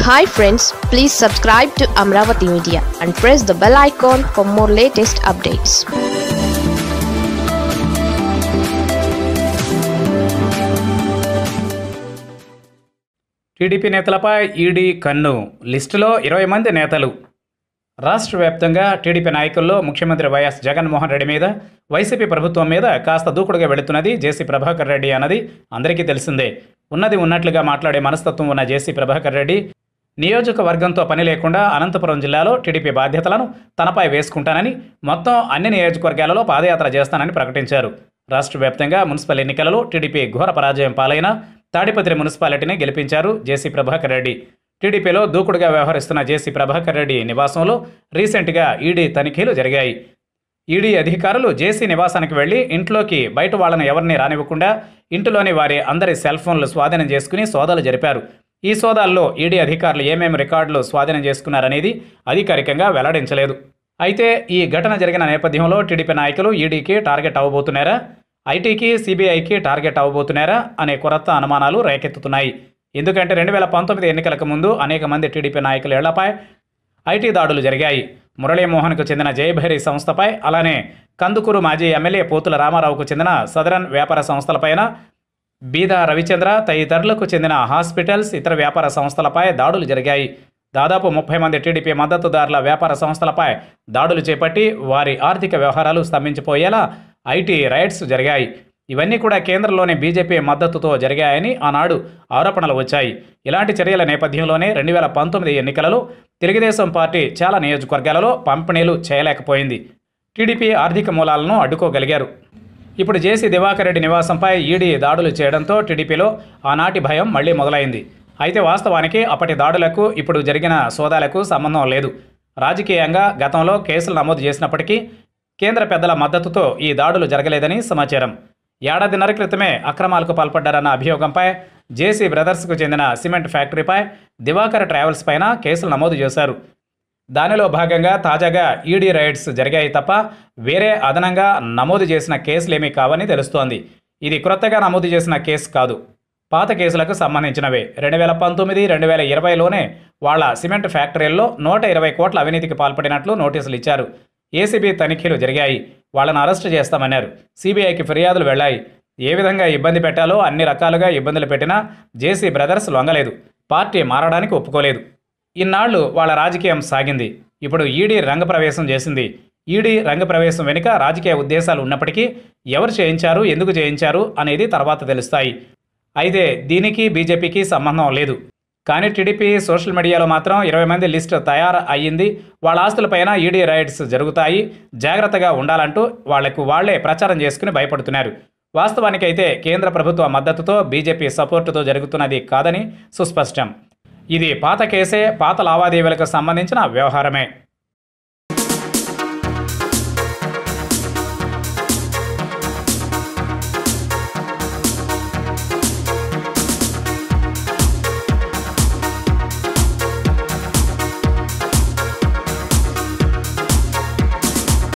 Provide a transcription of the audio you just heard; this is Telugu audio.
hi friends please subscribe to Amaravati media and press the bell icon for more latest updates TDP నేతలపై ఈడీ కన్ను లిస్టులో ఇరవై మంది నేతలు రాష్ట్ర వ్యాప్తంగా టీడీపీ నాయకుల్లో ముఖ్యమంత్రి వైఎస్ జగన్మోహన్ రెడ్డి మీద వైసీపీ ప్రభుత్వం మీద కాస్త దూకుడుగా వెళుతున్నది జేసీ ప్రభాకర్ రెడ్డి అన్నది అందరికీ తెలిసిందే ఉన్నది ఉన్నట్లుగా మాట్లాడే మనస్తత్వం ఉన్న జేసీ ప్రభాకర్ రెడ్డి నియోజకవర్గంతో పని లేకుండా అనంతపురం జిల్లాలో టీడీపీ బాధ్యతలను తనపై వేసుకుంటానని మొత్తం అన్ని నియోజకవర్గాలలో పాదయాత్ర చేస్తానని ప్రకటించారు రాష్ట్ర వ్యాప్తంగా మున్సిపల్ ఎన్నికలలో టీడీపీ ఘోర పరాజయం పాలైన తాడిపత్రి మున్సిపాలిటీని గెలిపించారు జేసీ ప్రభాకర్ రెడ్డి టీడీపీలో దూకుడుగా వ్యవహరిస్తున్న జేసీ ప్రభాకర్ రెడ్డి నివాసంలో రీసెంట్గా ఈడీ తనిఖీలు జరిగాయి ఈడీ అధికారులు జేసీ నివాసానికి వెళ్లి ఇంట్లోకి బయట వాళ్ళని ఎవరిని రానివ్వకుండా ఇంటిలోని వారి అందరి సెల్ ఫోన్లు స్వాధీనం చేసుకుని సోదాలు జరిపారు ఈ సోదాల్లో ఈడీ అధికారులు ఏమేమి రికార్డులు స్వాధీనం చేసుకున్నారనేది అధికారికంగా వెల్లడించలేదు అయితే ఈ ఘటన జరిగిన నేపథ్యంలో టీడీపీ నాయకులు ఈడీకి టార్గెట్ అవ్వబోతున్నారా ఐటీకి సిబిఐకి టార్గెట్ అవ్వబోతున్నారా అనే కొరత అనుమానాలు రేకెత్తుతున్నాయి ఎందుకంటే రెండు వేల పంతొమ్మిది ఎన్నికలకు ముందు అనేక మంది టీడీపీ నాయకుల ఇళ్లపై ఐటీ దాడులు జరిగాయి మురళీమోహన్కు చెందిన జయభైరి సంస్థపై అలానే కందుకూరు మాజీ ఎమ్మెల్యే పోతుల రామారావుకు చెందిన సదరన్ వ్యాపార సంస్థలపైన బీదా రవిచంద్ర తదితరులకు చెందిన హాస్పిటల్స్ ఇతర వ్యాపార సంస్థలపై దాడులు జరిగాయి దాదాపు ముప్పై మంది టీడీపీ మద్దతుదారుల వ్యాపార సంస్థలపై దాడులు చేపట్టి వారి ఆర్థిక వ్యవహారాలు స్తంభించిపోయేలా ఐటీ రైడ్స్ జరిగాయి ఇవన్నీ కూడా కేంద్రంలోని బీజేపీ మద్దతుతో జరిగాయని ఆనాడు ఆరోపణలు వచ్చాయి ఇలాంటి చర్యల నేపథ్యంలోనే రెండు వేల పంతొమ్మిది ఎన్నికలలో తెలుగుదేశం పార్టీ చాలా నియోజకవర్గాలలో పంపిణీలు చేయలేకపోయింది టీడీపీ ఆర్థిక మూలాలను అడ్డుకోగలిగారు ఇప్పుడు జేసీ దివాకర్ రెడ్డి నివాసంపై ఈడీ దాడులు చేయడంతో టీడీపీలో ఆనాటి భయం మళ్లీ మొదలైంది అయితే వాస్తవానికి అప్పటి దాడులకు ఇప్పుడు జరిగిన సోదాలకు సంబంధం లేదు రాజకీయంగా గతంలో కేసులు నమోదు చేసినప్పటికీ కేంద్ర పెద్దల మద్దతుతో ఈ దాడులు జరగలేదని సమాచారం ఏడాదిన్నర క్రితమే అక్రమాలకు పాల్పడ్డారన్న అభియోగంపై జేసీ బ్రదర్స్కు చెందిన సిమెంట్ ఫ్యాక్టరీపై దివాకర్ ట్రావెల్స్ పైన కేసులు నమోదు చేశారు దానిలో భాగంగా తాజాగా ఈడీ రైడ్స్ జరిగాయి తప్ప వేరే అదనంగా నమోదు చేసిన కేసులేమీ కావని తెలుస్తోంది ఇది క్రొత్తగా నమోదు చేసిన కేసు కాదు పాత కేసులకు సంబంధించినవే రెండు వేల పంతొమ్మిది రెండు వేల ఇరవైలోనే వాళ్ళ సిమెంట్ ఫ్యాక్టరీల్లో నూట ఇరవై కోట్ల అవినీతికి పాల్పడినట్లు నోటీసులు ఇచ్చారు ఏసీబీ తనిఖీలు జరిగాయి వాళ్ళను అరెస్టు చేస్తామన్నారు సిబిఐకి ఫిర్యాదులు వెళ్ళాయి ఏ విధంగా ఇబ్బంది పెట్టాలో అన్ని రకాలుగా ఇబ్బందులు పెట్టినా జేసీ బ్రదర్స్ లొంగలేదు పార్టీ మారడానికి ఒప్పుకోలేదు ఇన్నాళ్లు వాళ్ళ రాజకీయం సాగింది ఇప్పుడు ఈడీ రంగప్రవేశం చేసింది ఈడీ రంగప్రవేశం వెనుక రాజకీయ ఉద్దేశాలు ఉన్నప్పటికీ ఎవరు చేయించారు ఎందుకు చేయించారు అనేది తర్వాత తెలుస్తాయి అయితే దీనికి బీజేపీకి సంబంధం లేదు కానీ టీడీపీ సోషల్ మీడియాలో మాత్రం ఇరవై మంది లిస్ట్ తయారు అయ్యింది వాళ్ళ ఆస్తులపైన ఈడీ రైడ్స్ జరుగుతాయి జాగ్రత్తగా ఉండాలంటూ వాళ్లకు వాళ్లే ప్రచారం చేసుకుని భయపడుతున్నారు వాస్తవానికైతే కేంద్ర ప్రభుత్వ మద్దతుతో బీజేపీ సపోర్టుతో జరుగుతున్నది కాదని సుస్పష్టం ఇది పాత కేసే పాత లావాదేవీలకు సంబంధించిన వ్యవహారమే